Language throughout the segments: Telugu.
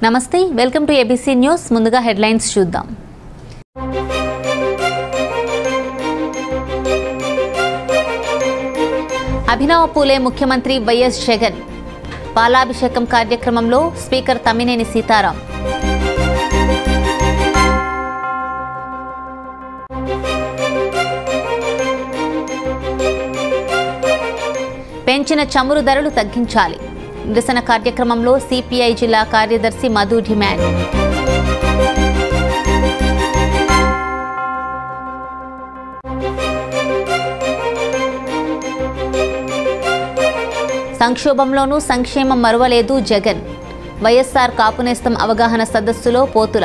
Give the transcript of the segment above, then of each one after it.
నమస్తే వెల్కమ్ టు ఏబీసీ న్యూస్ ముందుగా హెడ్లైన్స్ చూద్దాం అభినవ పూలే ముఖ్యమంత్రి వైఎస్ జగన్ పాలాభిషేకం కార్యక్రమంలో స్పీకర్ తమ్మినేని సీతారాం పెంచిన చమురు ధరలు తగ్గించాలి నిరసన కార్యక్రమంలో సిపిఐ జిల్లా కార్యదర్శి మధు డిమాండ్ సంక్షోభంలోనూ సంక్షేమం మరువలేదు జగన్ వైఎస్ఆర్ కాపునేస్తం అవగాహన సదస్సులో పోతుల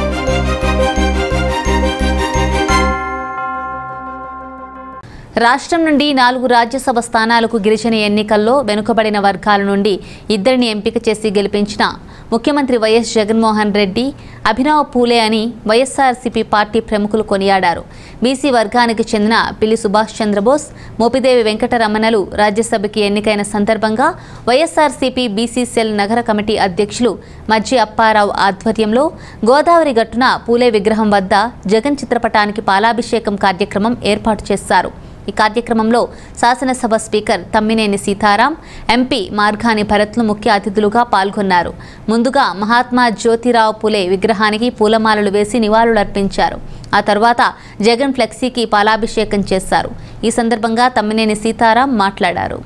రాష్ట్రం నుండి నాలుగు రాజ్యసభ స్థానాలకు గిరిజన ఎన్నికల్లో వెనుకబడిన వర్గాల నుండి ఇద్దరిని ఎంపిక చేసి గెలిపించిన ముఖ్యమంత్రి వైఎస్ జగన్మోహన్ రెడ్డి అభినవ్ పూలే అని వైఎస్ఆర్సీపీ పార్టీ ప్రముఖులు కొనియాడారు బీసీ వర్గానికి చెందిన పిల్లి సుభాష్ చంద్రబోస్ మోపిదేవి వెంకటరమణలు రాజ్యసభకి ఎన్నికైన సందర్భంగా వైఎస్ఆర్సీపీ బీసీ సెల్ నగర కమిటీ అధ్యక్షులు మజ్జి అప్పారావు ఆధ్వర్యంలో గోదావరి గట్టున పూలే విగ్రహం వద్ద జగన్ చిత్రపటానికి పాలాభిషేకం కార్యక్రమం ఏర్పాటు చేశారు ఈ కార్యక్రమంలో శాసనసభ స్పీకర్ తమ్మినేని సీతారాం ఎంపీ మార్గాని భరత్లు ముఖ్య అతిథులుగా పాల్గొన్నారు ముందుగా మహాత్మా జ్యోతిరావు పులే విగ్రహానికి పూలమాలలు వేసి నివాళులర్పించారు ఆ తర్వాత జగన్ ఫ్లెక్సీకి పాలాభిషేకం చేశారు ఈ సందర్భంగా తమ్మినేని సీతారాం మాట్లాడారు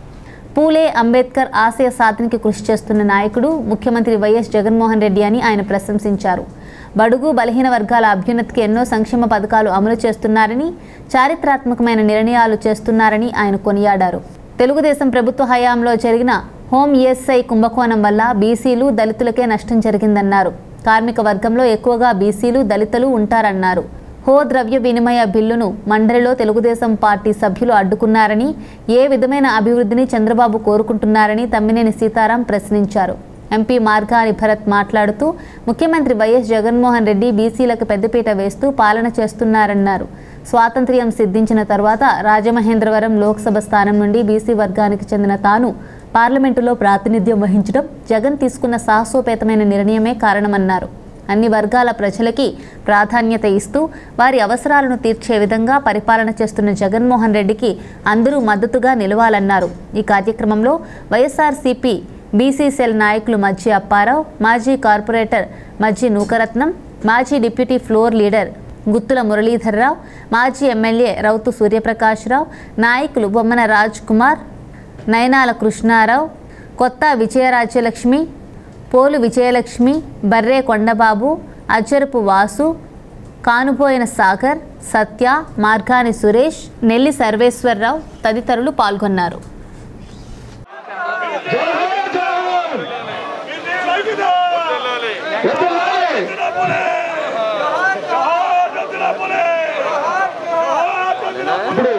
పూలే అంబేద్కర్ ఆశయ సాధనకి కృషి చేస్తున్న నాయకుడు ముఖ్యమంత్రి వైఎస్ జగన్మోహన్ రెడ్డి అని ఆయన ప్రశంసించారు బడుగు బలహీన వర్గాల అభ్యున్నతికి ఎన్నో సంక్షేమ పథకాలు అమలు చేస్తున్నారని చారిత్రాత్మకమైన నిర్ణయాలు చేస్తున్నారని ఆయన కొనియాడారు తెలుగుదేశం ప్రభుత్వ హయాంలో జరిగిన హోమ్ ఈఎస్ఐ కుంభకోణం వల్ల బీసీలు దళితులకే నష్టం జరిగిందన్నారు కార్మిక వర్గంలో ఎక్కువగా బీసీలు దళితులు ఉంటారన్నారు హో ద్రవ్య వినిమయ బిల్లును మండలిలో తెలుగుదేశం పార్టీ సభ్యులు అడ్డుకున్నారని ఏ విధమైన అభివృద్ధిని చంద్రబాబు కోరుకుంటున్నారని తమ్మినేని సీతారాం ప్రశ్నించారు ఎంపీ మార్గాని భరత్ మాట్లాడుతూ ముఖ్యమంత్రి వైఎస్ జగన్మోహన్ రెడ్డి బీసీలకు పెద్దపీట వేస్తూ పాలన చేస్తున్నారన్నారు స్వాతంత్ర్యం సిద్ధించిన తర్వాత రాజమహేంద్రవరం లోక్సభ స్థానం నుండి బీసీ వర్గానికి చెందిన తాను పార్లమెంటులో ప్రాతినిధ్యం వహించడం జగన్ తీసుకున్న సాహసోపేతమైన నిర్ణయమే కారణమన్నారు అన్ని వర్గాల ప్రజలకి ప్రాధాన్యత ఇస్తూ వారి అవసరాలను తీర్చే విధంగా పరిపాలన చేస్తున్న జగన్మోహన్ రెడ్డికి అందరూ మద్దతుగా నిలవాలన్నారు ఈ కార్యక్రమంలో వైఎస్ఆర్సీపీ బీసీ సెల్ నాయకులు మజ్జి అప్పారావు మాజీ కార్పొరేటర్ మజ్జి నూకరత్నం మాజీ deputy floor leader Guttula Muralidharrao మాజీ ఎమ్మెల్యే రౌతు సూర్యప్రకాశ్రావు నాయకులు బొమ్మన రాజ్ కుమార్ నయనాల కృష్ణారావు కొత్త విజయరాజ్యలక్ష్మి పోలు విజయలక్ష్మి బర్రే కొండబాబు అజ్జరపు వాసు కానుపోయిన సాగర్ సత్య మార్గాని సురేష్ నెల్లి సర్వేశ్వరరావు తదితరులు పాల్గొన్నారు ఇప్పుడు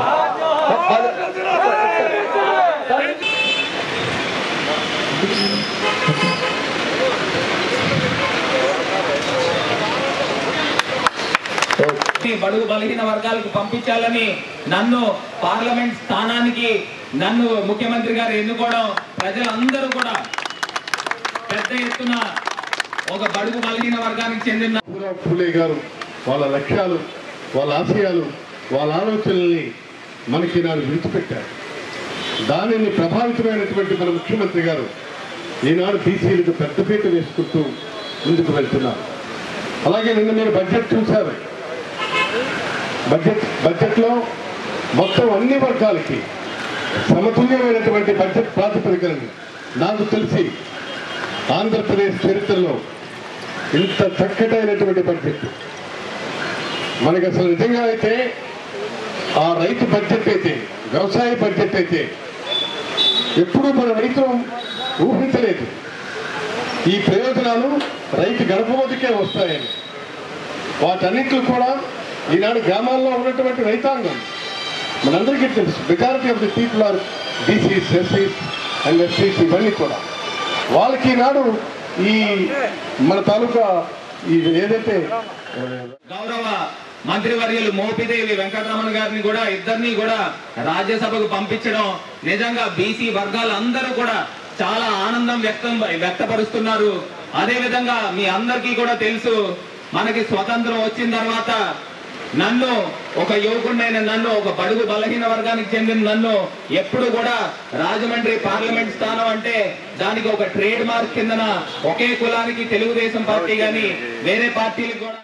ఈ బడుగు బలహీన వర్గాలకు పంపించాలని నన్ను పార్లమెంట్ స్థానానికి నన్ను ముఖ్యమంత్రి గారు ఎన్నుకోవడం ప్రజలందరూ కూడా పెద్ద ఎత్తున ఒక బడుగు బలహీన వర్గానికి చెందిన రావు పూలే గారు వాళ్ళ లక్ష్యాలు వాళ్ళ ఆశయాలు వాళ్ళ ఆలోచనల్ని మనకి నాడు విడిచిపెట్టారు దానిని ప్రభావితమైనటువంటి మన ముఖ్యమంత్రి గారు ఈనాడు బీసీలకు పెద్దపీట వేసుకుంటూ ముందుకు వెళ్తున్నారు అలాగే నిన్న మీరు బడ్జెట్ చూశారు బడ్జెట్ బడ్జెట్లో మొత్తం అన్ని వర్గాలకి సమతుల్యమైనటువంటి బడ్జెట్ ప్రాతిపదికలను నాకు తెలిసి ఆంధ్రప్రదేశ్ చరిత్రలో ఇంత చక్కటైనటువంటి బడ్జెట్ మనకి అసలు నిజంగా అయితే ఆ రైతు బడ్జెట్ అయితే వ్యవసాయ బడ్జెట్ అయితే ఎప్పుడూ మన రైతు ఊహించలేదు ఈ ప్రయోజనాలు రైతు గడప వద్దకే వస్తాయని వాటన్నింటిలో కూడా ఈనాడు గ్రామాల్లో ఉన్నటువంటి రైతాంగం మనందరికీ తెలుసు majority of the people are BCs ఎస్సీస్ and ఎస్సీస్ ఇవన్నీ కూడా వాళ్ళకి ఈనాడు ఈ మన తాలూకా ఈ ఏదైతే ఆ, గౌరవ మంత్రివర్యులు మోపిదేవి వెంకటరమణ గారిని కూడా ఇద్దరిని కూడా రాజ్యసభకు పంపించడం నిజంగా బీసీ వర్గాలందరూ కూడా చాలా ఆనందం వ్యక్తం వ్యక్తపరుస్తున్నారు అదే విధంగా మీ అందరికీ కూడా తెలుసు మనకి స్వతంత్రం వచ్చిన తర్వాత నన్ను ఒక యువకుడైన నన్ను ఒక బడుగు బలహీన వర్గానికి చెందిన నన్ను ఎప్పుడు కూడా రాజమండ్రి పార్లమెంట్ స్థానం అంటే దానికి ఒక ట్రేడ్ మార్క్ కిందన ఒకే కులానికి తెలుగుదేశం పార్టీ గాని వేరే పార్టీలకు కూడా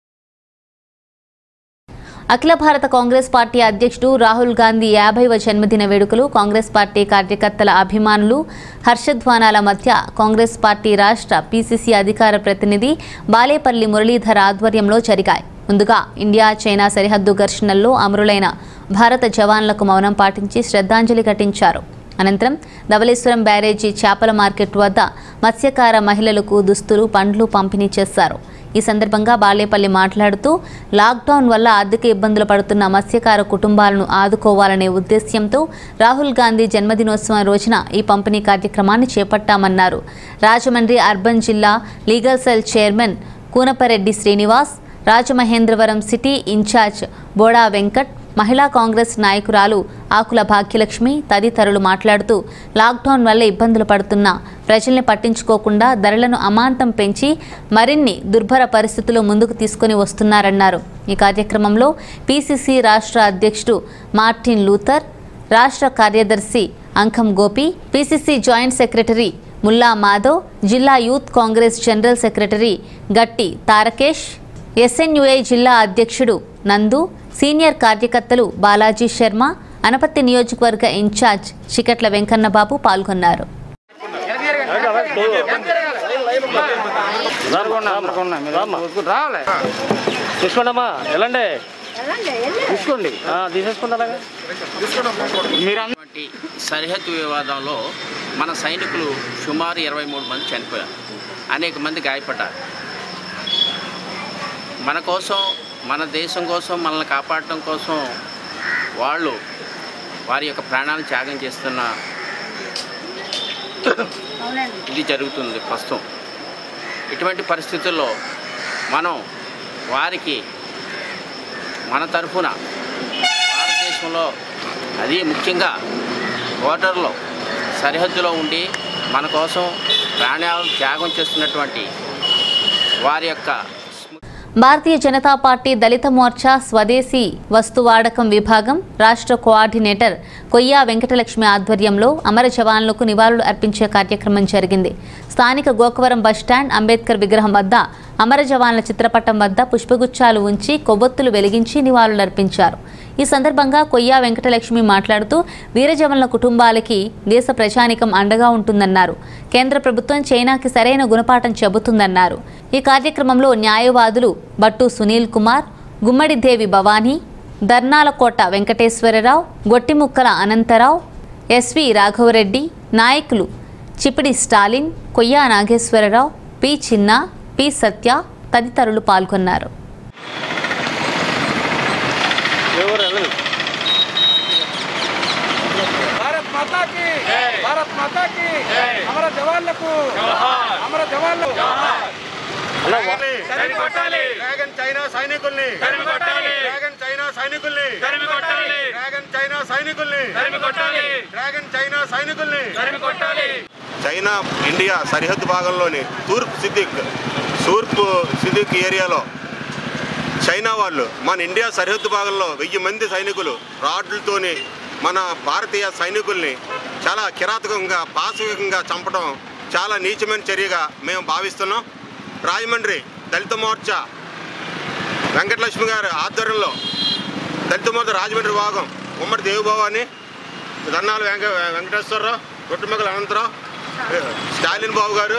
అఖిల భారత కాంగ్రెస్ పార్టీ అధ్యక్షుడు రాహుల్ గాంధీ యాభైవ జన్మదిన వేడుకలు కాంగ్రెస్ పార్టీ కార్యకర్తల అభిమానులు హర్షధ్వానాల మధ్య కాంగ్రెస్ పార్టీ రాష్ట్ర పీసీసీ అధికార ప్రతినిధి బాలేపల్లి మురళీధర్ ఆధ్వర్యంలో జరిగాయి ముందుగా ఇండియా చైనా సరిహద్దు ఘర్షణల్లో అమరులైన భారత జవాన్లకు మౌనం పాటించి శ్రద్ధాంజలి ఘటించారు అనంతరం ధవళేశ్వరం బ్యారేజీ చేపల మార్కెట్ వద్ద మత్స్యకార మహిళలకు దుస్తులు పండ్లు పంపిణీ చేశారు ఈ సందర్భంగా బాలేపల్లి మాట్లాడుతూ లాక్డౌన్ వల్ల ఆర్థిక ఇబ్బందులు పడుతున్న మత్స్యకార కుటుంబాలను ఆదుకోవాలనే ఉద్దేశ్యంతో రాహుల్ గాంధీ జన్మదినోత్సవం రోజున ఈ పంపిణీ కార్యక్రమాన్ని చేపట్టామన్నారు రాజమండ్రి అర్బన్ జిల్లా legal cell chairman Koonapareddy Srinivas Rajamahendravaram city in charge Boda Venkat మహిళా కాంగ్రెస్ నాయకురాలు ఆకుల భాగ్యలక్ష్మి తదితరులు మాట్లాడుతూ లాక్డౌన్ వల్ల ఇబ్బందులు పడుతున్న ప్రజల్ని పట్టించుకోకుండా ధరలను అమాంతం పెంచి మరిన్ని దుర్భర పరిస్థితులు ముందుకు తీసుకొని వస్తున్నారన్నారు ఈ కార్యక్రమంలో పీసీసీ రాష్ట్ర అధ్యక్షుడు మార్టిన్ లూథర్ రాష్ట్ర కార్యదర్శి Ankam Gopi PCC joint secretary Mulla Madhav జిల్లా యూత్ కాంగ్రెస్ జనరల్ సెక్రటరీ గట్టి తారకేష్ ఎస్ఎన్యుఐ జిల్లా అధ్యక్షుడు నందు సీనియర్ కార్యకర్తలు బాలాజీ శర్మ అనపత్తి నియోజకవర్గ ఇన్ఛార్జ్ చికట్ల వెంకన్నబాబు పాల్గొన్నారు తీసుకోండమ్మా వెళ్ళండి తీసుకోండి ఆ, తీసేసుకోండి అలాగా అటువంటి సరిహద్దు వివాదంలో మన సైనికులు సుమారు ఇరవై మూడు మంది చనిపోయారు అనేక మంది గాయపడ్డారు మన కోసం మన దేశం కోసం మనల్ని కాపాడటం కోసం వాళ్ళు వారి యొక్క ప్రాణాలను త్యాగం చేస్తున్న ఇది జరుగుతుంది ప్రస్తుతం ఇటువంటి పరిస్థితుల్లో మనం వారికి మన తరఫున భారతదేశంలో అది ముఖ్యంగా ఓటర్లో సరిహద్దులో ఉండి మన కోసం ప్రాణాలు త్యాగం చేస్తున్నటువంటి వారి యొక్క భారతీయ జనతా పార్టీ దళిత మోర్చా స్వదేశీ వస్తు వాడకం విభాగం రాష్ట్ర కోఆర్డినేటర్ కొయ్యా వెంకటలక్ష్మి ఆధ్వర్యంలో అమర జవాన్లకు నివాళులు అర్పించే కార్యక్రమం జరిగింది స్థానిక గోకవరం బస్టాండ్ అంబేద్కర్ విగ్రహం వద్ద అమర జవాన్ల చిత్రపటం వద్ద పుష్పగుచ్చాలు ఉంచి కొవ్వొత్తులు వెలిగించి నివాళులర్పించారు ఈ సందర్భంగా కొయ్యా వెంకటలక్ష్మి మాట్లాడుతూ వీర జవాన్ల కుటుంబాలకి దేశ ప్రజానికం అండగా ఉంటుందన్నారు కేంద్ర ప్రభుత్వం చైనాకి సరైన గుణపాఠం చెబుతుందన్నారు ఈ కార్యక్రమంలో న్యాయవాదులు బట్టు సునీల్ కుమార్ గుమ్మడిదేవి భవానీ దర్నాలకోట వెంకటేశ్వరరావు గొట్టిముక్కల అనంతరావు ఎస్వి రాఘవరెడ్డి నాయకులు చిపిడి స్టాలిన్ కొయ్యా నాగేశ్వరరావు పి చిన్న పి సత్య తదితరులు పాల్గొన్నారు ఎవరు వెళ్ళండి భారత్ మాతా కి భారత్ మాతా కి అమర జవాన్లకు అమర జవాన్లకు అలా వా- డ్రాగన్ చైనా సైనికుల్ని డ్రాగన్ చైనా సైనికుల్ని డ్రాగన్ చైనా సైనికుల్ని డ్రాగన్ చైనా సైనికుల్ని చైనా ఇండియా సరిహద్దు భాగంలోని తూర్పు సిద్దిక్ తూర్పు సిద్దిక్ ఏరియాలో చైనా వాళ్ళు మన ఇండియా సరిహద్దు భాగంలో వెయ్యి మంది సైనికులు రాడ్లతోని మన భారతీయ సైనికుల్ని చాలా కిరాతకంగా పాశవికంగా చంపడం చాలా నీచమైన చర్యగా మేము భావిస్తున్నాం రాజమండ్రి దళిత మోర్చా వెంకటలక్ష్మి గారి ఆధ్వర్యంలో దళిత మోర్చా రాజమండ్రి భాగం ఉమ్మడి దేవిభవాని దన్నాల వెంక వెంకటేశ్వరరావు రొట్టెమగల అనంతరావు స్టాలిన్ బాబు గారు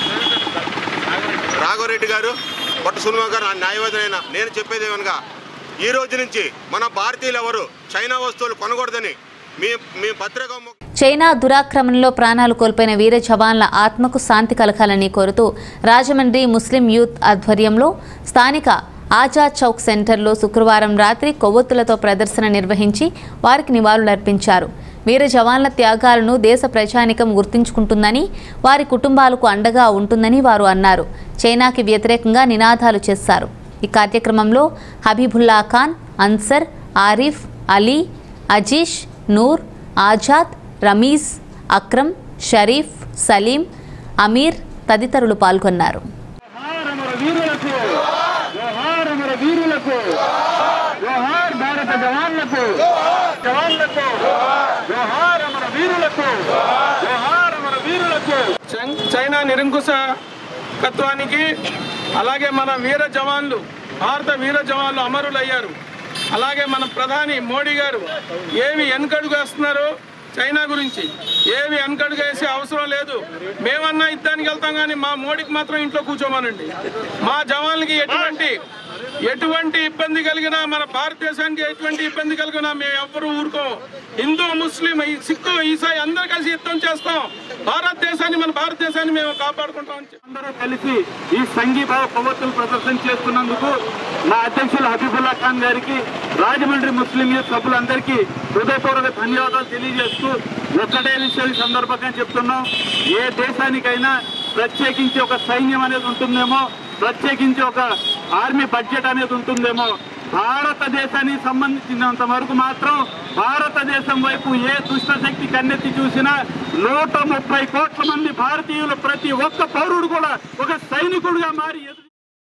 రాఘవరెడ్డి గారు పొట్ట సునిమా గారు నా న్యాయవాదినైనా నేను చెప్పేది ఏమనగా ఈ రోజు నుంచి మన భారతీయులు ఎవరు చైనా వస్తువులు కొనకూడదని మీ మీ పత్రిక ము- చైనా దురాక్రమణలో ప్రాణాలు కోల్పోయిన వీర జవాన్ల ఆత్మకు శాంతి కలగాలని కోరుతూ రాజమండ్రి ముస్లిం యూత్ ఆధ్వర్యంలో స్థానిక ఆజాద్ చౌక్ సెంటర్లో శుక్రవారం రాత్రి కొవ్వొత్తులతో ప్రదర్శన నిర్వహించి వారికి నివాళులర్పించారు వీర జవాన్ల త్యాగాలను దేశ ప్రజానికం గుర్తుంచుకుంటుందని వారి కుటుంబాలకు అండగా ఉంటుందని వారు అన్నారు చైనాకి వ్యతిరేకంగా నినాదాలు చేశారు ఈ కార్యక్రమంలో హబీబుల్లా ఖాన్ అన్సర్ ఆరిఫ్ అలీ అజీష్ నూర్ ఆజాద్ రమీజ్ అక్రమ్ షరీఫ్ సలీం అమీర్ తదితరులు పాల్గొన్నారు అమర వీరులకు జోహార్ అమర వీరులకు జోహార్ భారత జవాన్లకు జవాన్లకు జోహార్ అమర వీరులకు జోహార్ అమర వీరులకు చైన్- చైనా నిరంకుశకత్వానికి అలాగే మన వీర జవాన్లు భారత వీర జవాన్లు అమరులయ్యారు అలాగే మన ప్రధాని మోడీ గారు ఏమి వెనకడుగు వేస్తున్నారు చైనా గురించి ఏమి వెనకడుగు వేసే అవసరం లేదు మేమన్నా యుద్ధానికి వెళ్తాం కానీ మా మోడీకి మాత్రం ఇంట్లో కూర్చోమనండి మా జవాన్లకి ఎటువంటి ఎటువంటి ఇబ్బంది కలిగినా మన భారతదేశానికి ఎటువంటి ఇబ్బంది కలిగినా మేము ఎవ్వరూ ఊరుకోం హిందూ ముస్లిం ఈ సిక్కు ఈసాయి అందరూ కలిసి యుద్ధం చేస్తాం భారతదేశాన్ని మన భారతదేశాన్ని మేము కాపాడుకుంటాం అందరూ కలిసి ఈ సంఘీభావ కొవ్వొత్తులు ప్రదర్శన చేస్తున్నందుకు మా అధ్యక్షులు హబీబుల్లా ఖాన్ గారికి రాజమండ్రి ముస్లిం యూత్ సభ్యులందరికీ హృదయపూర్వక ధన్యవాదాలు తెలియజేస్తూ ఒక్కటే విషయం ఈ సందర్భంగా చెప్తున్నాం ఏ దేశానికైనా ప్రత్యేకించి ఒక సైన్యం అనేది ఉంటుందేమో ప్రత్యేకించి ఒక ఆర్మీ బడ్జెట్ అనేది ఉంటుందేమో భారతదేశానికి సంబంధించినంత వరకు మాత్రం భారతదేశం వైపు ఏ దుష్ట శక్తి కన్నెత్తి చూసినా నూట ముప్పై కోట్ల మంది భారతీయులు ప్రతి ఒక్క పౌరుడు కూడా ఒక సైనికుడిగా మారి ఎదురు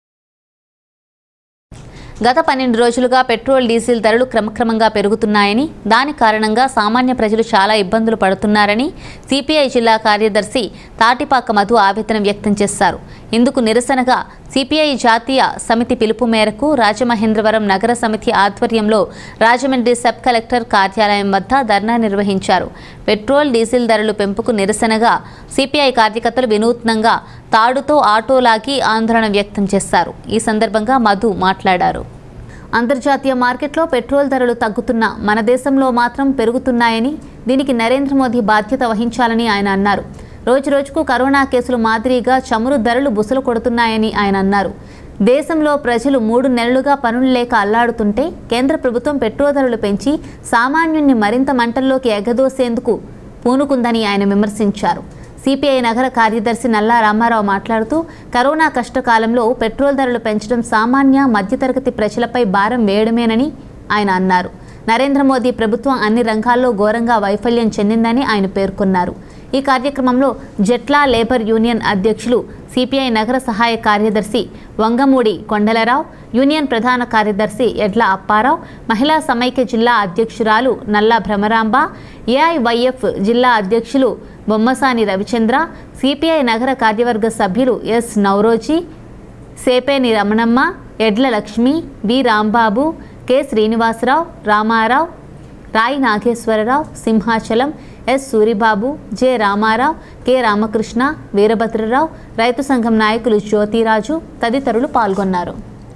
గత పన్నెండు రోజులుగా పెట్రోల్ డీజిల్ ధరలు క్రమక్రమంగా పెరుగుతున్నాయని దాని కారణంగా సామాన్య ప్రజలు చాలా ఇబ్బందులు పడుతున్నారని సిపిఐ జిల్లా కార్యదర్శి తాటిపాక మధు ఆవేదన వ్యక్తం చేశారు ఇందుకు నిరసనగా సిపిఐ జాతీయ సమితి పిలుపు మేరకు రాజమహేంద్రవరం నగర సమితి ఆధ్వర్యంలో రాజమండ్రి సబ్ కలెక్టర్ కార్యాలయం వద్ద ధర్నా నిర్వహించారు పెట్రోల్ డీజిల్ ధరలు పెంపుకు నిరసనగా సిపిఐ కార్యకర్తలు వినూత్నంగా తాడుతో ఆటో లాగి ఆందోళన వ్యక్తం చేశారు ఈ సందర్భంగా మధు మాట్లాడారు అంతర్జాతీయ మార్కెట్లో పెట్రోల్ ధరలు తగ్గుతున్న మన దేశంలో మాత్రం పెరుగుతున్నాయని దీనికి నరేంద్ర మోదీ బాధ్యత వహించాలని ఆయన అన్నారు రోజు రోజుకు కరోనా కేసులు మాదిరిగా చమురు ధరలు బుసలు కొడుతున్నాయని ఆయన అన్నారు దేశంలో ప్రజలు మూడు నెలలుగా పనులు లేక అల్లాడుతుంటే కేంద్ర ప్రభుత్వం పెట్రోల్ ధరలు పెంచి సామాన్యుణ్ణి మరింత మంటల్లోకి ఎగదోసేందుకు పూనుకుందని ఆయన విమర్శించారు సిపిఐ నగర కార్యదర్శి నల్లా రామారావు మాట్లాడుతూ కరోనా కష్టకాలంలో పెట్రోల్ ధరలు పెంచడం సామాన్య మధ్యతరగతి ప్రజలపై భారం వేయడమేనని ఆయన అన్నారు నరేంద్ర మోదీ ప్రభుత్వం అన్ని రంగాల్లో ఘోరంగా వైఫల్యం చెందిందని ఆయన పేర్కొన్నారు ఈ కార్యక్రమంలో జట్లా లేబర్ యూనియన్ అధ్యక్షులు సిపిఐ నగర సహాయ కార్యదర్శి వంగమూడి కొండలరావు యూనియన్ ప్రధాన కార్యదర్శి ఎడ్ల అప్పారావు మహిళా సమైక్య జిల్లా అధ్యక్షురాలు నల్లా భ్రమరాంబ ఏఐవైఎఫ్ జిల్లా అధ్యక్షులు బొమ్మసాని రవిచంద్ర సిపిఐ నగర కార్యవర్గ సభ్యులు yes Naoroji Sepeni Ramanamma Edla Lakshmi B Rambabu K Srinivasarao Ramarao Rayi Nageswararao Simhachalam S Suribabu J Ramarao K Ramakrishna Veerabhadrarao రైతు సంఘం నాయకులు జ్యోతిరాజు తదితరులు పాల్గొన్నారు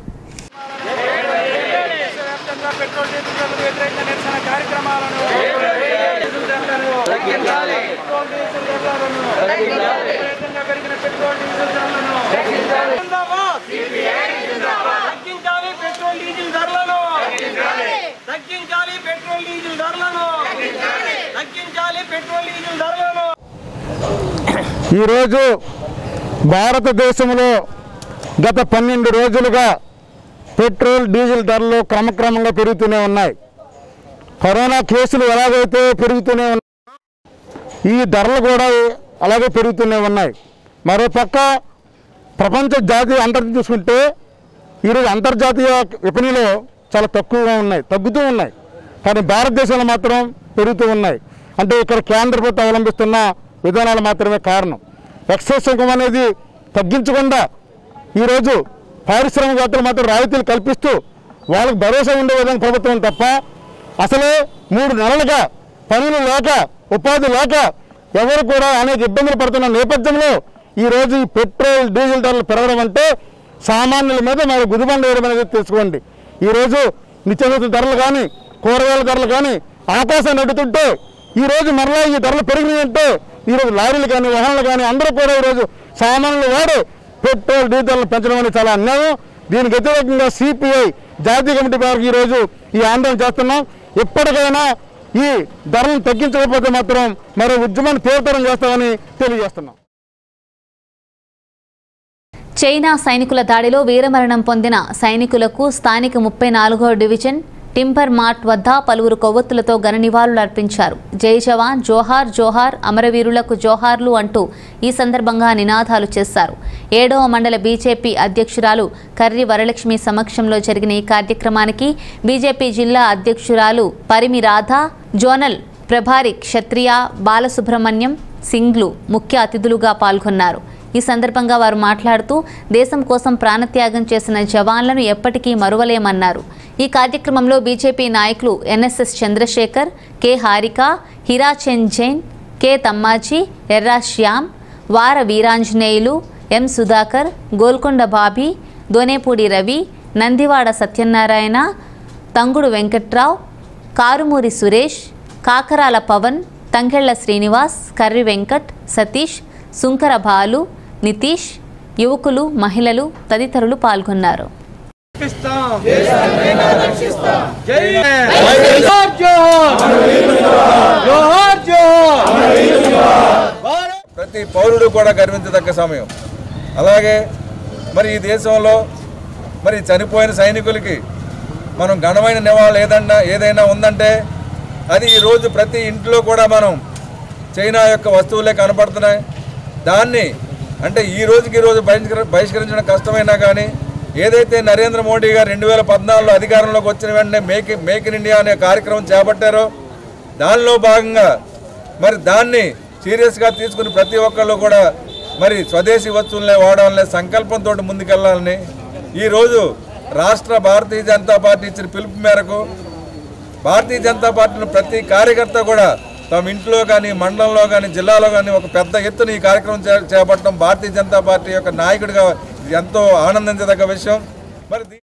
దేశవ్యాప్తంగా పెట్రోల్ డీజిల్ ధరలకు వ్యతిరేకంగా నిరసన కార్యక్రమాలను తగ్గించాలి పెట్రోల్ డీజిల్ ధరలను వ్యతిరేకంగా పెరిగిన పెట్రోల్ డీజిల్ ధరలను జిందాబాద్. తగ్గించాలి పెట్రోల్ డీజిల్ ధరలను తగ్గించాలి పెట్రోల్ డీజిల్ ధరలను తగ్గించాలి పెట్రోల్ డీజిల్ ధరలను ఈరోజు భారతదేశంలో గత పన్నెండు రోజులుగా పెట్రోల్ డీజిల్ ధరలు క్రమక్రమంగా పెరుగుతూనే ఉన్నాయి కరోనా కేసులు ఎలాగైతే పెరుగుతూనే ఉన్నాయి ఈ ధరలు కూడా అలాగే పెరుగుతూనే ఉన్నాయి మరో పక్క ప్రపంచ జాతీయ అంతర్జాతీయ చూసుకుంటే ఈరోజు అంతర్జాతీయ విపణిలో చాలా తక్కువగా ఉన్నాయి తగ్గుతూ ఉన్నాయి కానీ భారతదేశంలో మాత్రం పెరుగుతూ ఉన్నాయి అంటే ఇక్కడ కేంద్ర ప్రభుత్వం అవలంబిస్తున్న విధానాలు మాత్రమే కారణం ఎక్సైజ్ సుంకం అనేది తగ్గించకుండా ఈరోజు పారిశ్రామికవేత్తలు మాత్రం రాయితీలు కల్పిస్తూ వాళ్ళకి భరోసా ఉండే విధంగా ప్రభుత్వం ఉంది తప్ప అసలే మూడు నెలలుగా పనులు లేక ఉపాధి లేక ఎవరు కూడా అనేక ఇబ్బందులు పడుతున్న నేపథ్యంలో ఈరోజు ఈ పెట్రోల్ డీజిల్ ధరలు పెరగడం అంటే సామాన్యుల మీద మరి గుదిబండ వేయడం అనేది తెలుసుకోండి ఈరోజు నిత్యావసర ధరలు కానీ కూరగాయల ధరలు కానీ ఆకాశాన్ని అడ్డుతుంటే ఈరోజు మరలా ఈ ధరలు పెరిగినాయంటే ఈరోజు లారీలు కానీ వాహనాలు కానీ అందరూ కూడా ఈరోజు సామాన్యులు వాడు పెట్రోల్ డీజిల్ పెంచడం అనేది చాలా అన్యాయం దీనికి వ్యతిరేకంగా సిపిఐ జాతీయ కమిటీ వారికి ఈరోజు ఈ ఆందోళన చేస్తున్నాం ఇప్పటికైనా ఈ ధరలను తగ్గించకపోతే మాత్రం మరో ఉద్యమాన్ని తీవ్రతరం చేస్తామని తెలియజేస్తున్నాం చైనా సైనికుల దాడిలో వీరమరణం పొందిన సైనికులకు స్థానిక ముప్పై నాలుగో డివిజన్ టింబర్ మార్ట్ వద్ద పలువురు కొవ్వొత్తులతో ఘన నివాళులు అర్పించారు జై జవాన్ జోహార్ జోహార్ అమరవీరులకు జోహార్లు అంటూ ఈ సందర్భంగా నినాదాలు చేశారు ఏడవ మండల బీజేపీ అధ్యక్షురాలు కర్రి వరలక్ష్మి సమక్షంలో జరిగిన ఈ కార్యక్రమానికి బీజేపీ జిల్లా అధ్యక్షురాలు పరిమి రాధ జోనల్ ప్రభారి క్షత్రియ బాలసుబ్రహ్మణ్యం సింగ్లు ముఖ్య అతిథులుగా పాల్గొన్నారు ఈ సందర్భంగా వారు మాట్లాడుతూ దేశం కోసం ప్రాణత్యాగం చేసిన జవాన్లను ఎప్పటికీ మరువలేమన్నారు ఈ కార్యక్రమంలో బీజేపీ నాయకులు NSS Chandrasekhar K Harika Hirachand Jain K Tammaji Erra Shyam వార వీరాంజనేయులు ఎం సుధాకర్ గోల్కొండ బాబీ దోనేపూడి రవి నందివాడ సత్యనారాయణ తంగుడు వెంకట్రావు కారుమూరి సురేష్ కాకరాల పవన్ తంగెళ్ల శ్రీనివాస్ కర్రి వెంకట్ సతీష్ సుంకర బాలు నితీష్ యువకులు మహిళలు తదితరులు పాల్గొన్నారు ప్రతి పౌరుడు కూడా గర్వించదగ్గ సమయం అలాగే మరి ఈ దేశంలో మరి చనిపోయిన సైనికులకి మనం ఘనమైన నివాళులు ఏదన్నా ఏదైనా ఉందంటే అది ఈరోజు ప్రతి ఇంట్లో కూడా మనం చైనా యొక్క వస్తువులే కనపడుతున్నాయి దాన్ని అంటే ఈ రోజుకి ఈ రోజు బహిష్కర బహిష్కరించడం కష్టమైనా కానీ ఏదైతే నరేంద్ర మోడీ గారు రెండు వేల పద్నాలుగులో అధికారంలోకి వచ్చిన వెంటనే మేక్ మేక్ ఇన్ ఇండియా అనే కార్యక్రమం చేపట్టారో దానిలో భాగంగా మరి దాన్ని సీరియస్గా తీసుకుని ప్రతి ఒక్కళ్ళు కూడా మరి స్వదేశీ వస్తువులనే వాడాలనే సంకల్పంతో ముందుకెళ్లాలని ఈరోజు రాష్ట్ర భారతీయ జనతా పార్టీ ఇచ్చిన పిలుపు మేరకు భారతీయ జనతా పార్టీని ప్రతి కార్యకర్త కూడా తమ ఇంట్లో కానీ మండలంలో కానీ జిల్లాలో కానీ ఒక పెద్ద ఎత్తున ఈ కార్యక్రమం చే- చేపట్టడం భారతీయ జనతా పార్టీ యొక్క నాయకుడిగా ఇది ఎంతో ఆనందించదగ్గ విషయం మరి దీ-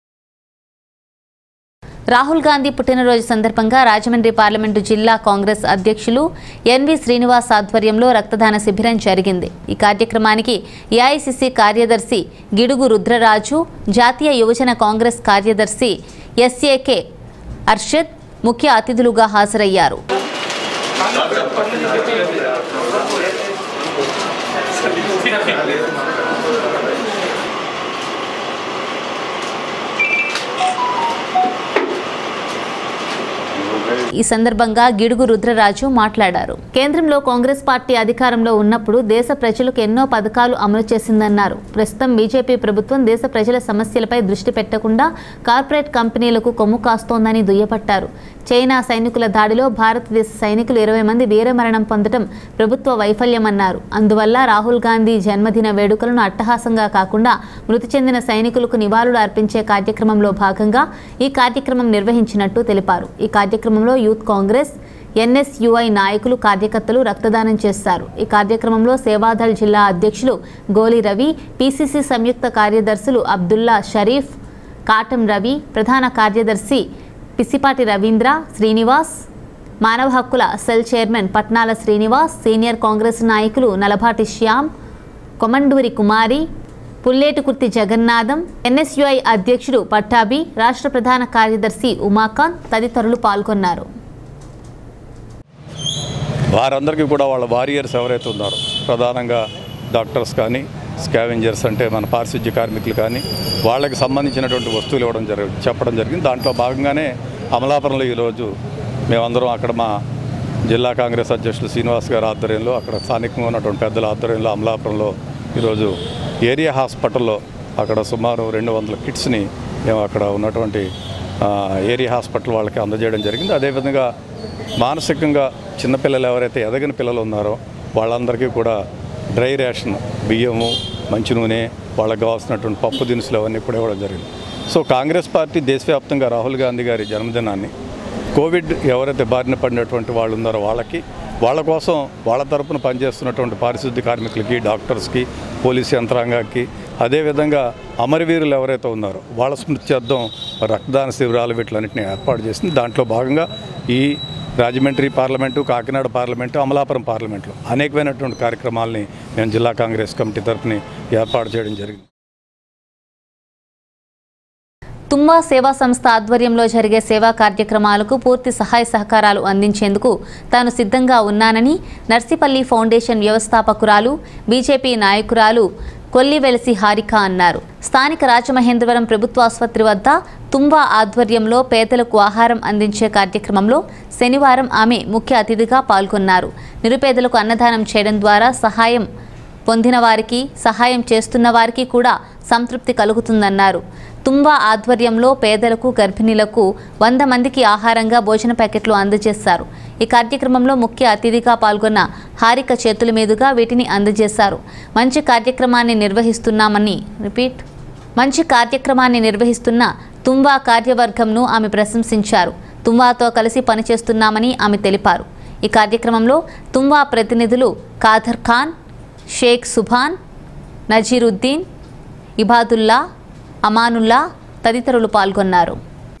రాహుల్ గాంధీ పుట్టినరోజు సందర్భంగా రాజమండ్రి పార్లమెంటు జిల్లా కాంగ్రెస్ అధ్యక్షులు ఎన్వి శ్రీనివాస్ ఆధ్వర్యంలో రక్తదాన శిబిరం జరిగింది ఈ కార్యక్రమానికి ఏఐసిసి కార్యదర్శి గిడుగు రుద్రరాజు జాతీయ యువజన కాంగ్రెస్ కార్యదర్శి ఎస్ఏకే అర్షద్ ముఖ్య అతిథులుగా హాజరయ్యారు ఈ సందర్భంగా గిడుగు రుద్రరాజు మాట్లాడారు కేంద్రంలో కాంగ్రెస్ పార్టీ అధికారంలో ఉన్నప్పుడు దేశ ప్రజలకు ఎన్నో పథకాలు అమలు చేసిందన్నారు ప్రస్తుతం బీజేపీ ప్రభుత్వం దేశ ప్రజల సమస్యలపై దృష్టి పెట్టకుండా కార్పొరేట్ కంపెనీలకు కొమ్ము కాస్తోందని దుయ్యబట్టారు చైనా సైనికుల దాడిలో భారతదేశ సైనికులు ఇరవై మంది వీరమరణం పొందడం ప్రభుత్వ వైఫల్యమన్నారు అందువల్ల రాహుల్ గాంధీ జన్మదిన వేడుకలను అట్టహాసంగా కాకుండా మృతి చెందిన సైనికులకు నివాళులు అర్పించే కార్యక్రమంలో భాగంగా ఈ కార్యక్రమం నిర్వహించినట్టు తెలిపారు ఈ కార్యక్రమంలో యూత్ కాంగ్రెస్ ఎన్ఎస్యుఐ నాయకులు కార్యకర్తలు రక్తదానం చేస్తారు ఈ కార్యక్రమంలో సేవాదళ్ జిల్లా అధ్యక్షులు గోలి రవి పిసిసి సంయుక్త కార్యదర్శులు అబ్దుల్లా షరీఫ్ కాటం రవి ప్రధాన కార్యదర్శి పిసిపాటి రవీంద్ర శ్రీనివాస్ మానవ హక్కుల cell chairman Patnala Srinivas senior Congress నాయకులు నలభాటి శ్యామ్ కొమండూరి కుమారి పుల్లేటుకుర్తి జగన్నాథం ఎన్ఎస్యుఐ అధ్యక్షుడు పట్టాభి రాష్ట్ర ప్రధాన కార్యదర్శి ఉమాకాంత్ తదితరులు పాల్గొన్నారు వారందరికీ కూడా వాళ్ళ వారియర్స్ ఎవరైతే ఉన్నారో ప్రధానంగా డాక్టర్స్ కానీ స్కావెంజర్స్ అంటే మన పారిశుద్ధ్య కార్మికులు కానీ వాళ్ళకి సంబంధించినటువంటి వస్తువులు ఇవ్వడం జరి చెప్పడం జరిగింది దాంట్లో భాగంగానే అమలాపురంలో ఈరోజు మేమందరం అక్కడ మా జిల్లా కాంగ్రెస్ అధ్యక్షులు శ్రీనివాస్ గారి ఆధ్వర్యంలో అక్కడ స్థానికంగా ఉన్నటువంటి పెద్దల ఆధ్వర్యంలో అమలాపురంలో ఈరోజు ఏరియా హాస్పిటల్లో అక్కడ సుమారు రెండు వందల కిట్స్ని మేము అక్కడ ఉన్నటువంటి ఆ, ఏరియా హాస్పిటల్ వాళ్ళకి అందజేయడం జరిగింది అదేవిధంగా మానసికంగా చిన్నపిల్లలు ఎవరైతే ఎదగని పిల్లలు ఉన్నారో వాళ్ళందరికీ కూడా డ్రై రేషన్ బియ్యము మంచి నూనె వాళ్ళకి కావాల్సినటువంటి పప్పు దినుసులు అవన్నీ కూడా ఇవ్వడం జరిగింది సో కాంగ్రెస్ పార్టీ దేశవ్యాప్తంగా రాహుల్ గాంధీ గారి జన్మదినాన్ని కోవిడ్ ఎవరైతే బారిన పడినటువంటి వాళ్ళు ఉన్నారో వాళ్ళకి వాళ్ళ కోసం వాళ్ళ తరపున పనిచేస్తున్నటువంటి పారిశుద్ధ్య కార్మికులకి డాక్టర్స్కి పోలీసు యంత్రాంగానికి అదేవిధంగా అమరవీరులు ఎవరైతే ఉన్నారో వాళ్ళ స్మృత్యర్థం రక్తదాన శిబిరాలు వీటిలన్నింటినీ ఏర్పాటు చేసింది దాంట్లో భాగంగా ఈ రాజమండ్రి పార్లమెంటు కాకినాడ పార్లమెంటు అమలాపురం పార్లమెంట్లో అనేకమైనటువంటి కార్యక్రమాలని మేము జిల్లా కాంగ్రెస్ కమిటీ తరపున ఏర్పాటు చేయడం జరిగింది తుమ్మా సేవా సంస్థ ఆధ్వర్యంలో జరిగే సేవా కార్యక్రమాలకు పూర్తి సహాయ సహకారాలు అందించేందుకు తాను సిద్ధంగా ఉన్నానని నర్సిపల్లి ఫౌండేషన్ వ్యవస్థాపకురాలు బీజేపీ నాయకురాలు కొల్లివెలసి హారిక అన్నారు స్థానిక రాజమహేంద్రవరం ప్రభుత్వ ఆసుపత్రి వద్ద తుంబా ఆధ్వర్యంలో పేదలకు ఆహారం అందించే కార్యక్రమంలో శనివారం ఆమె ముఖ్య అతిథిగా పాల్గొన్నారు నిరుపేదలకు అన్నదానం చేయడం ద్వారా సహాయం పొందిన వారికి సహాయం చేస్తున్న వారికి కూడా సంతృప్తి కలుగుతుందన్నారు తుంబా ఆధ్వర్యంలో పేదలకు గర్భిణీలకు వంద మందికి ఆహారంగా భోజన ప్యాకెట్లు అందజేశారు ఈ కార్యక్రమంలో ముఖ్య అతిథిగా పాల్గొన్న హారిక చేతుల మీదుగా వీటిని అందజేశారు మంచి కార్యక్రమాన్ని నిర్వహిస్తున్నామని రిపీట్ మంచి కార్యక్రమాన్ని నిర్వహిస్తున్న తుంబా కార్యవర్గంను ఆమె ప్రశంసించారు తుంబాతో కలిసి పనిచేస్తున్నామని ఆమె తెలిపారు ఈ కార్యక్రమంలో తుంబా ప్రతినిధులు కాదర్ ఖాన్ షేక్ సుభాన్ నజీరుద్దీన్ ఇబాదుల్లా అమానుల్లా తదితరులు పాల్గొన్నారు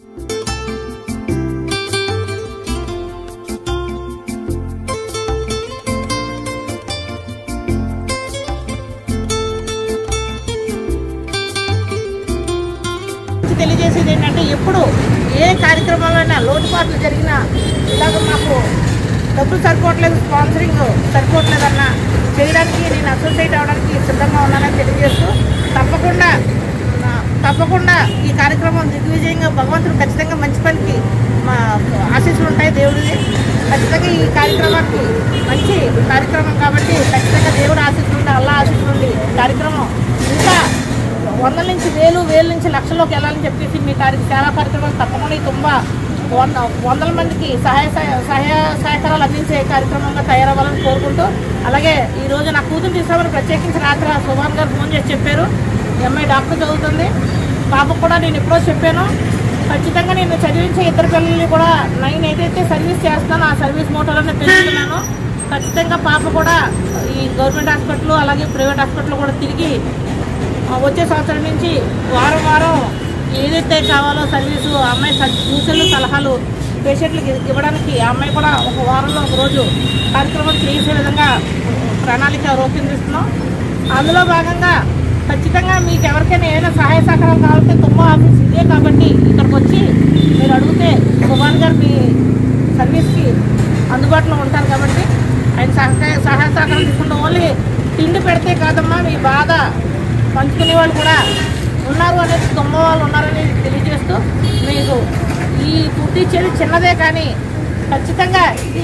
తెలియజేసేది ఏంటంటే ఎప్పుడు ఏ కార్యక్రమంలోనైనా లోటుపాట్లు జరిగినా ఇలాగ మాకు డబ్బులు సరిపోవట్లేదు స్పాన్సరింగ్ సరిపోవట్లేదన్న చేయడానికి నేను అసోసియేట్ అవడానికి సిద్ధంగా ఉన్నానని తెలియజేస్తూ తప్పకుండా నా- తప్పకుండా ఈ కార్యక్రమం దిగ్విజయంగా భగవంతుడు ఖచ్చితంగా మంచి పనికి మా ఆశీస్సులు ఉంటాయి దేవుడిది ఖచ్చితంగా ఈ కార్యక్రమానికి మంచి కార్యక్రమం కాబట్టి ఖచ్చితంగా దేవుడు ఆశీస్సులు ఉండి అల్లా ఆశీస్సులు ఉండి ఈ కార్యక్రమం ఇంకా వందల నుంచి వేలు వేల నుంచి లక్షల్లోకి వెళ్ళాలని చెప్పేసి మీ కార్య సేవా కార్యక్రమం తప్పకుండా ఈ తుంబా వంద వందల మందికి సహాయ సహాయ- సహాయ సహకారాలు అందించే కార్యక్రమంగా తయారవ్వాలని కోరుకుంటూ అలాగే ఈ రోజు నా కూతురు తీసుకోమని ప్రత్యేకించి రాత్రి ఆ సుభాన్ గారు ఫోన్ చేసి చెప్పారు ఈ అమ్మాయి డాక్టర్ చదువుతుంది పాపకు కూడా నేను ఎప్పుడో చెప్పాను ఖచ్చితంగా నేను చదివించే ఇద్దరు పిల్లల్ని కూడా నేను ఏదైతే సర్వీస్ చేస్తానో ఆ సర్వీస్ మోటోలోనే పెంచుతున్నాను ఖచ్చితంగా పాప కూడా ఈ గవర్నమెంట్ హాస్పిటల్ అలాగే ప్రైవేట్ హాస్పిటల్ కూడా తిరిగి ఆ, వచ్చే సంవత్సరం నుంచి వారం వారం ఏదైతే కావాలో సర్వీసు ఆ అమ్మాయి స- సూచనలు సలహాలు పేషెంట్లకు ఇవ్వడానికి ఆ అమ్మాయి కూడా ఒక వారంలో ఒక రోజు కార్యక్రమం చేసే విధంగా ప్రణాళిక రూపొందిస్తున్నాం అందులో భాగంగా ఖచ్చితంగా మీకు ఎవరికైనా ఏదైనా సహాయ సహకారాలు కావాలంటే తుమ్మ ఆఫీస్ ఇదే కాబట్టి ఇక్కడికి వచ్చి మీరు అడిగితే సుభాన్ గారు మీ సర్వీస్కి అందుబాటులో ఉంటారు కాబట్టి ఆయన సహకార సహాయ సహకారం తీసుకుంటే ఓన్లీ తిండి పెడితే కాదమ్మా మీ బాధ పంచుకునే వాళ్ళు కూడా ఉన్నారు అనేది తుమ్మ వాళ్ళు ఉన్నారని తెలియజేస్తూ మీకు ఈ ఫుడ్ ఇచ్చేది చిన్నదే కానీ ఖచ్చితంగా ఇది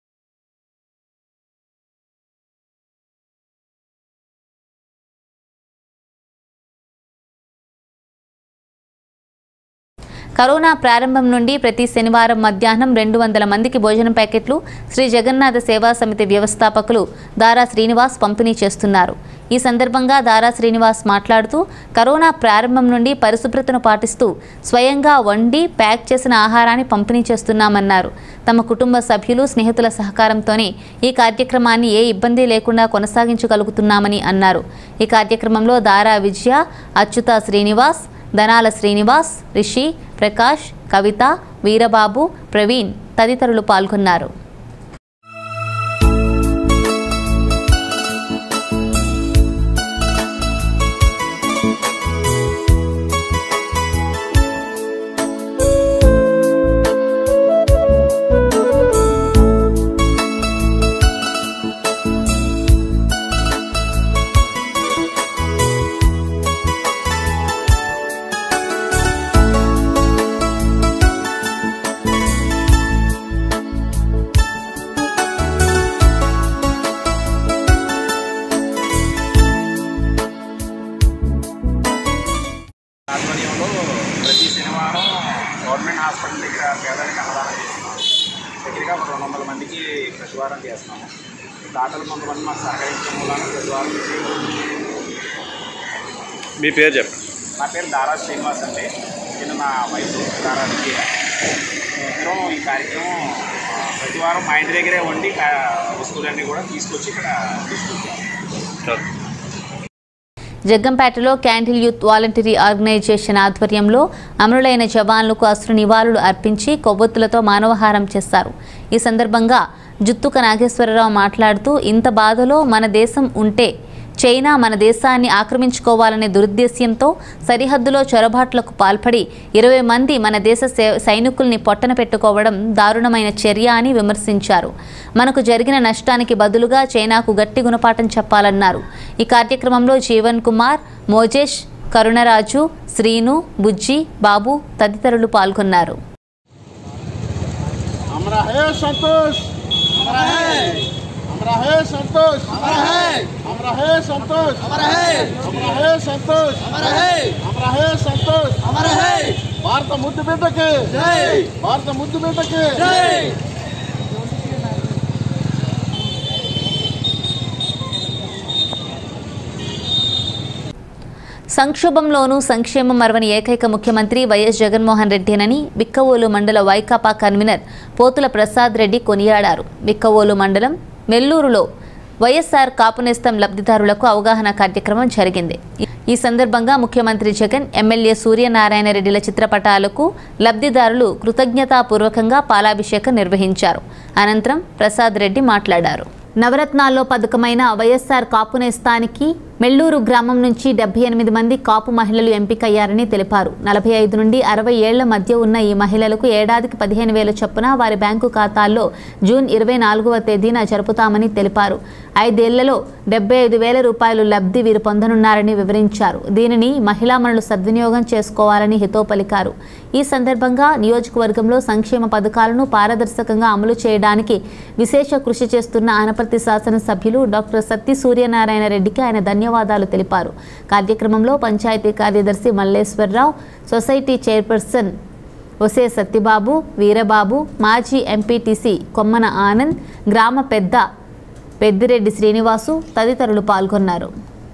కరోనా ప్రారంభం నుండి ప్రతి శనివారం మధ్యాహ్నం రెండు వందల మందికి భోజనం ప్యాకెట్లు శ్రీ జగన్నాథ సేవా సమితి వ్యవస్థాపకులు దారా శ్రీనివాస్ పంపిణీ చేస్తున్నారు ఈ సందర్భంగా దారా శ్రీనివాస్ మాట్లాడుతూ కరోనా ప్రారంభం నుండి పరిశుభ్రతను పాటిస్తూ స్వయంగా వండి ప్యాక్ చేసిన ఆహారాన్ని పంపిణీ చేస్తున్నామన్నారు తమ కుటుంబ సభ్యులు స్నేహితుల సహకారంతోనే ఈ కార్యక్రమాన్ని ఏ ఇబ్బంది లేకుండా కొనసాగించగలుగుతున్నామని అన్నారు ఈ కార్యక్రమంలో దారా విజయ అచ్యుత శ్రీనివాస్ ధనాల శ్రీనివాస్ రిషి ప్రకాష్ కవిత వీరబాబు ప్రవీణ్ తదితరులు పాల్గొన్నారు ఆధ్వర్యంలో ప్రతి శనివారం గవర్నమెంట్ హాస్పిటల్ దగ్గర పేదలకు అన్నదానం చేస్తున్నాం దగ్గరగా ఒక రెండు వందల మందికి ప్రతి వారం చేస్తున్నాము దాతలు కొంతమంది మాకు సహకరించడం వలన ప్రతి వారం చేయగలుగుతున్నాం. మీ పేరు చెప్పండి నా పేరు దారా శ్రీనివాస్ అండి నేను నా వైఫ్ దారా విజయ మేమిద్దరం ఈ కార్యక్రమం ఆ, ప్రతి వారం మా ఇంటి దగ్గరే వండి కా- వస్తువులన్నీ కూడా తీసుకొచ్చి ఇక్కడ తీసుకొచ్చాం జగ్గంపేటలో క్యాండిల్ యూత్ వాలంటరీ ఆర్గనైజేషన్ ఆధ్వర్యంలో అమరులైన జవాన్లకు అశ్రు నివాళులు అర్పించి కొవ్వొత్తులతో మానవహారం చేశారు ఈ సందర్భంగా జుత్తుక నాగేశ్వరరావు మాట్లాడుతూ ఇంత బాధలో మన దేశం ఉంటే చైనా మన దేశాన్ని ఆక్రమించుకోవాలనే దురుద్దేశ్యంతో సరిహద్దులో చొరబాట్లకు పాల్పడి ఇరవై మంది మన దేశ సే- సైనికుల్ని పొట్టన పెట్టుకోవడం దారుణమైన చర్య అని విమర్శించారు మనకు జరిగిన నష్టానికి బదులుగా చైనాకు గట్టి గుణపాఠం చెప్పాలన్నారు ఈ కార్యక్రమంలో జీవన్ కుమార్ మోజేష్ కరుణరాజు శ్రీను బుజ్జి బాబు తదితరులు పాల్గొన్నారు हमारा है संतोष हमारा है हमारा है संतोष हमारा है हमारा है संतोष हमारा है हमारा है संतोष हमारा है हमारा है संतोष हमारा है భారత ముద్దు బిడ్డకి జై భారత ముద్దు బిడ్డకి జై సంక్షోభంలోనూ సంక్షేమం మరవని ఏకైక ముఖ్యమంత్రి వైఎస్ జగన్మోహన్ రెడ్డినని బిక్కవోలు మండల వైకాపా కన్వీనర్ పోతుల ప్రసాద్ రెడ్డి కొనియాడారు బిక్కవోలు మండలం మెల్లూరులో వైఎస్ఆర్ కాపునేస్తం లబ్ధిదారులకు అవగాహన కార్యక్రమం జరిగింది ఈ సందర్భంగా ముఖ్యమంత్రి జగన్ ఎమ్మెల్యే సూర్యనారాయణ రెడ్డిల చిత్రపటాలకు లబ్ధిదారులు కృతజ్ఞతాపూర్వకంగా పాలాభిషేకం నిర్వహించారు అనంతరం ప్రసాద్ రెడ్డి మాట్లాడారు నవరత్నాల్లో పథకమైన వైఎస్ఆర్ కాపు నేస్తానికి మెల్లూరు గ్రామం నుంచి డెబ్బై ఎనిమిది మంది కాపు మహిళలు ఎంపికయ్యారని తెలిపారు నలభై ఐదు నుండి అరవై ఏళ్ల మధ్య ఉన్న ఈ మహిళలకు ఏడాదికి పదిహేను వేల చొప్పున వారి బ్యాంకు ఖాతాల్లో జూన్ ఇరవై నాలుగవ తేదీన జరుపుతామని తెలిపారు ఐదేళ్లలో డెబ్బై ఐదు వేల రూపాయలు లబ్ధి వీరు పొందనున్నారని వివరించారు దీనిని మహిళామణులు సద్వినియోగం చేసుకోవాలని హితో పలికారు ఈ సందర్భంగా నియోజకవర్గంలో సంక్షేమ పథకాలను పారదర్శకంగా అమలు చేయడానికి విశేష కృషి చేస్తున్న ఆనపర్తి శాసనసభ్యులు డాక్టర్ సత్తి సూర్యనారాయణ రెడ్డికి ఆయన ధన్యవాదాలు తెలిపారు కార్యక్రమంలో పంచాయతీ కార్యదర్శి మల్లేశ్వరరావు సొసైటీ చైర్పర్సన్ ఒసే సత్యబాబు వీరబాబు మాజీ ఎంపీటీసీ కొమ్మన ఆనంద్ గ్రామ పెద్ద పెద్దిరెడ్డి శ్రీనివాసు తదితరులు పాల్గొన్నారు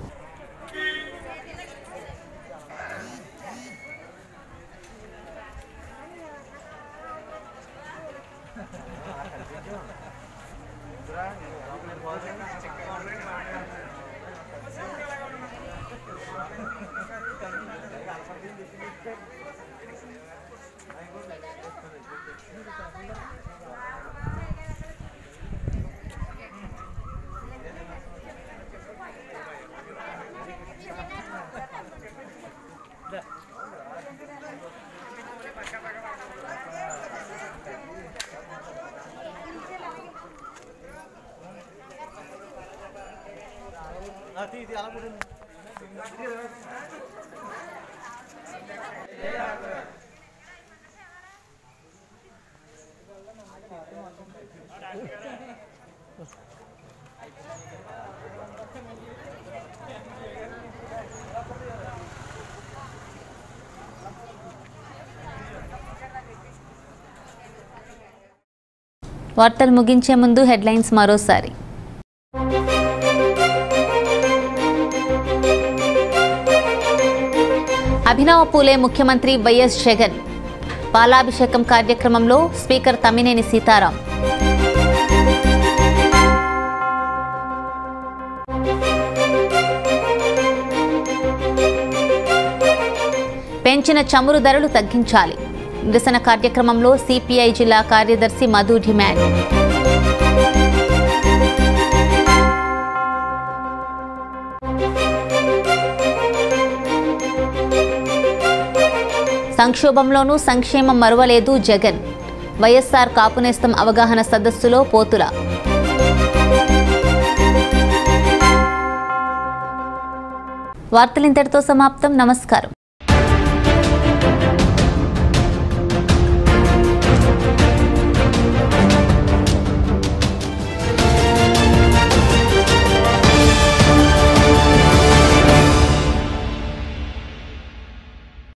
వార్తలు ముగించే ముందు హెడ్లైన్స్ మరోసారి అభినవ పూలే ముఖ్యమంత్రి వైఎస్ జగన్ పాలాభిషేకం కార్యక్రమంలో స్పీకర్ తమ్మినేని సీతారాం పెంచిన చమురు ధరలు తగ్గించాలి నిరసన కార్యక్రమంలో సిపిఐ జిల్లా కార్యదర్శి మధు డిమాండ్ సంక్షోభంలోనూ సంక్షేమం మరువలేదు జగన్ వైఎస్ఆర్ కాపునేస్తం అవగాహన సదస్సులో పోతుల వార్తలు ఇంతటితో సమాప్తం నమస్కారం